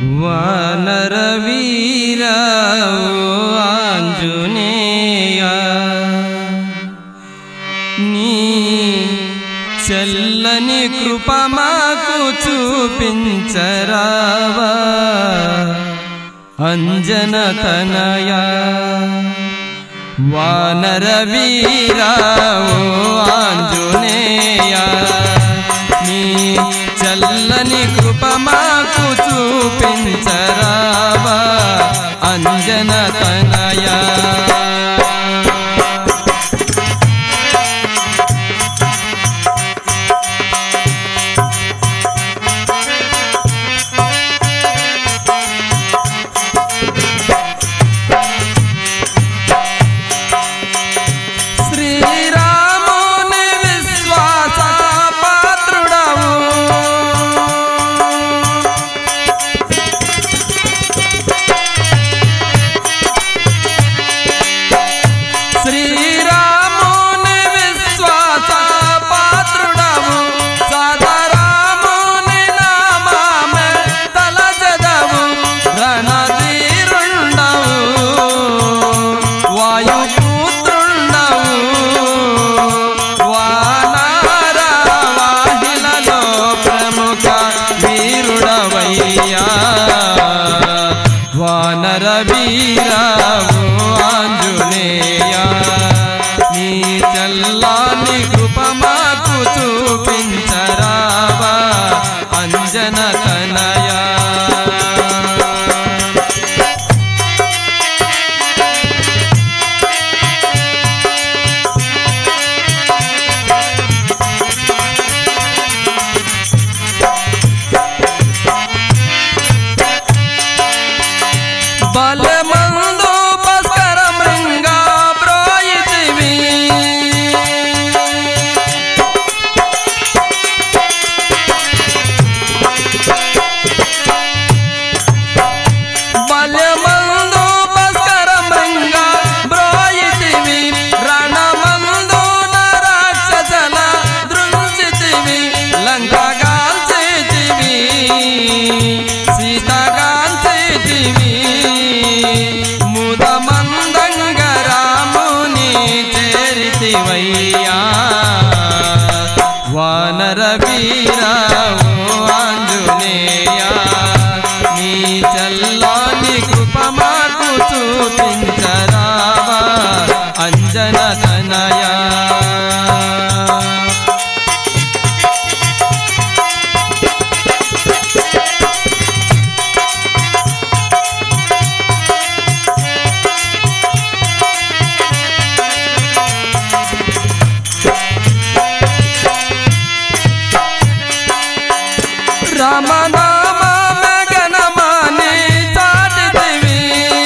వానర వీర ఆంజనేయ నీ చల్లని కృప మాకు చూపించరావా అంజన తనయ వానర వీర ఆంజనేయ నీ చల్లని కృప మాకు చూపించరావా అంజన తనయా శ్రీరాముని విశ్వాస పాత్రుడవు శ్రీరాముని విశ్వాస పాత్రుడవు సదరాముని నామామె తలజదవు రణధీరుండవు వాయుపుత్రుండవు వానర వాహిలలో ప్రముఖ వీరుడవయ్యా వానర వీరావు ఆంజనేయ నీ చల్లాని కృప మాకు చూపించరావా అంజన తనయా బలమందు భాస్కర మృంగ బ్రోయితివి బలమందు భాస్కర మృంగ బ్రోయితివి రణమందు నరాక్షసల దృంచితివి లంకగాల్చితివి సీతగాల్చితివి ముదమందంగ రాముని చేరితివయ్యా వానర వీరావు ఆంజనేయ నీ చల్లాని కృప మాకు చూపించరావా అంజన తనయా రామనామ గణమాని చాటిదివి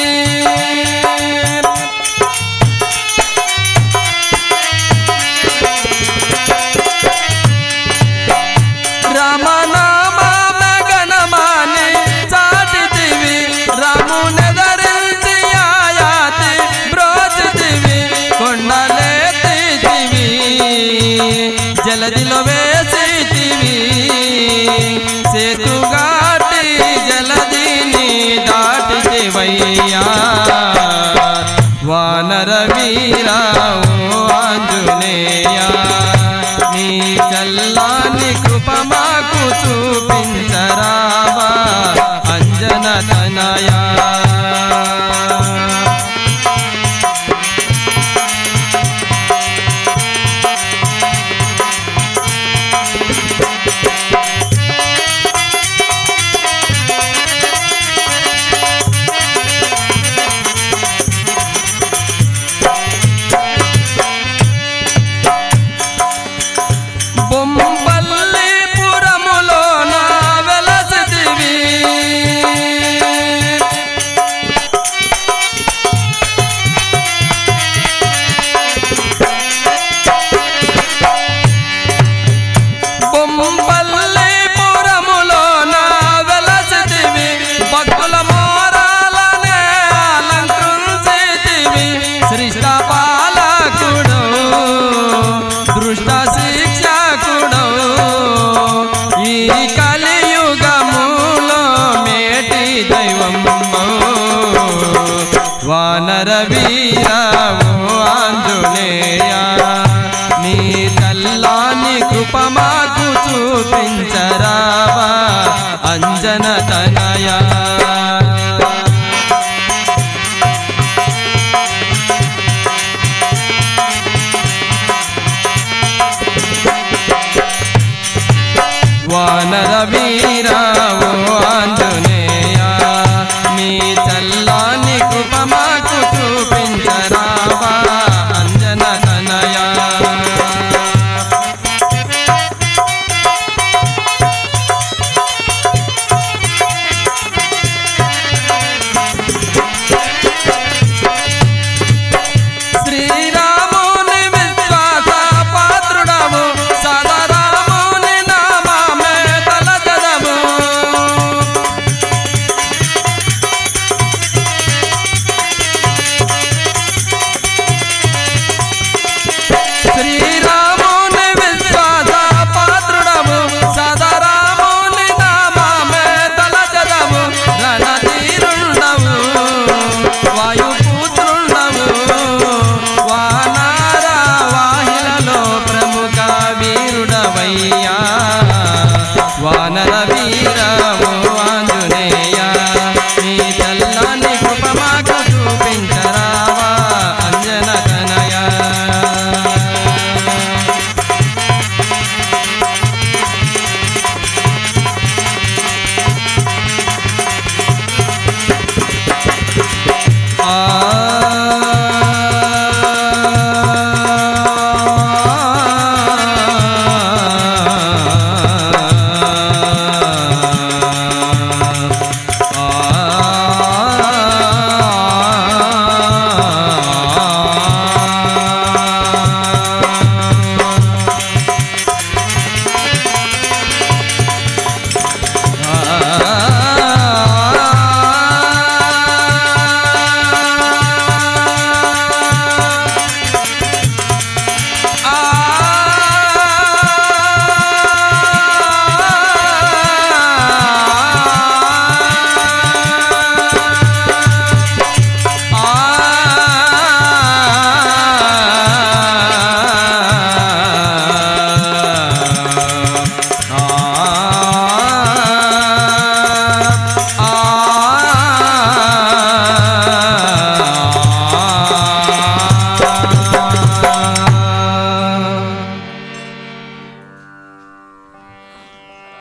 రామనామ గణమాని చాటిదివి రామునెదరించి ఆయాతి బ్రోచితివి కొండలేతివి జలదిలో వేసితివి సేతుగాటి జలదిని దాటితివయ్యా వానర వీరావు ఆంజనేయ నీ చల్లాని కృప మాకు చూపించరావా అంజన తనయా బొంబల్లిపురములో నా వెలసిదివి చూపించరావా అంజన తనయా వానర వీరా